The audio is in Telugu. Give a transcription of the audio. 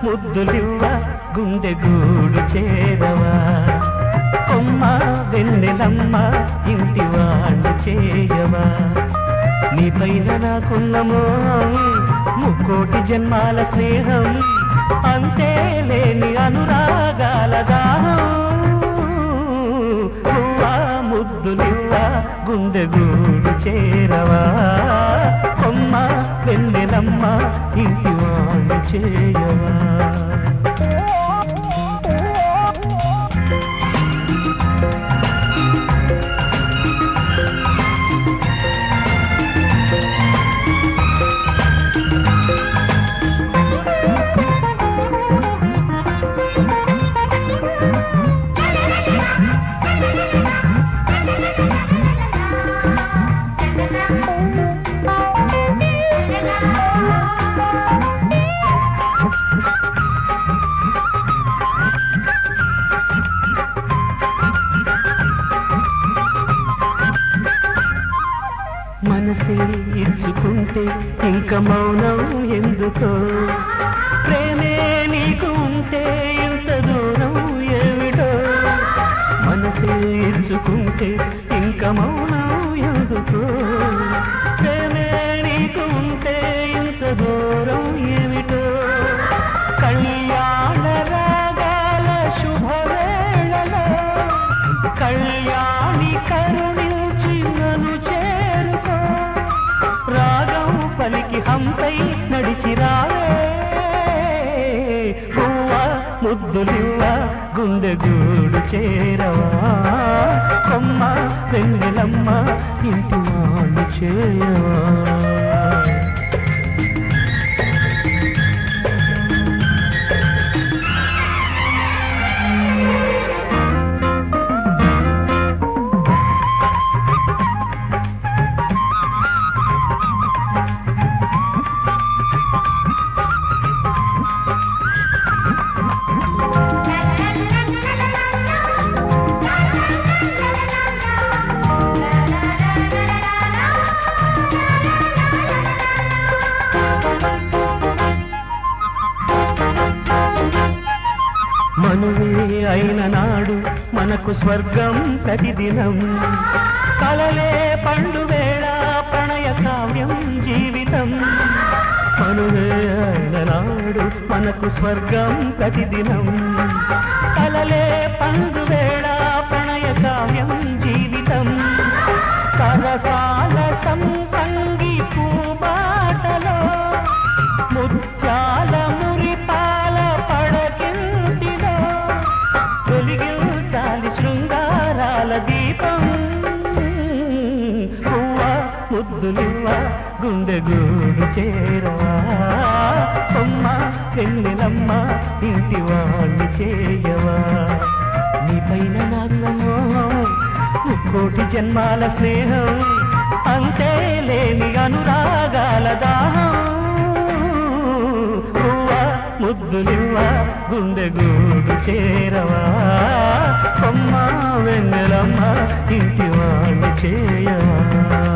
ముద్దులివ్వ గుండె గూడు చేరవా కొమ్మ వెన్నెలమ్మ ఇంటి వాళ్ళు చేయవా నీ పైన నాకున్న మోహం ముక్కోటి జన్మాల స్నేహం అంతే లేని అనురాగాల దాహం నువ్వా ముద్దులివ్వా గుండె గూడు చేరవా కొమ్మ వెన్నెలమ్మ ఇంటి వాళ్ళు చేయవా మనసే ఇచ్చుకుంటే ఇంక మౌనం ఎందుకో ప్రేమే నీకు ఉంటే ఇంత దూరం ఏమిటో మనసే ఇచ్చుకుంటే ఇంక మౌనం ఎందుకో ప్రేమే నీకు ఉంటే ఇంత దూరం ఏమిటో కళ్యాణ రాగాల శుభవేళలో కళ్యాణి కరుణించి నన్ను చేరుకో రాగం పలికి హంసై నడిచి రావే పువ్వ ముద్దులివ్వ గుండె గూడు చేరవా కొమ్మ వెన్నెలమ్మ ఇంటి వాళ్ళు చేయవా మనువే అయిన నాడు మనకు స్వర్గం ప్రతిదినం కలలే పండు వేళ ప్రణయ కావ్యం జీవితం మనువే అయిన నాడు మనకు స్వర్గం ప్రతిదినం కలలే పండు వేళ ప్రణయ కావ్యం జీవితం సరసాల సంపంగి పూబాటలో ముత్యాల మురిపాల పడకింటిలో వెలిగించాలి శృంగారాల దీపం పువ్వ ముద్దులివ్వ గుండె గూడు చేరవా కొమ్మ పెన్నెలమ్మ ఇంటి వాళ్ళు చేయవా నీ పైన నాన్నమో ముక్కోటి జన్మాల స్నేహం అంతే లేని అనురాగాల దాహం పువ్వ ముద్దులివ్వ గుండె గూడు చేరవా కొమ్మ వెన్నెలమ్మ ఇంటి వాళ్ళు చేయవా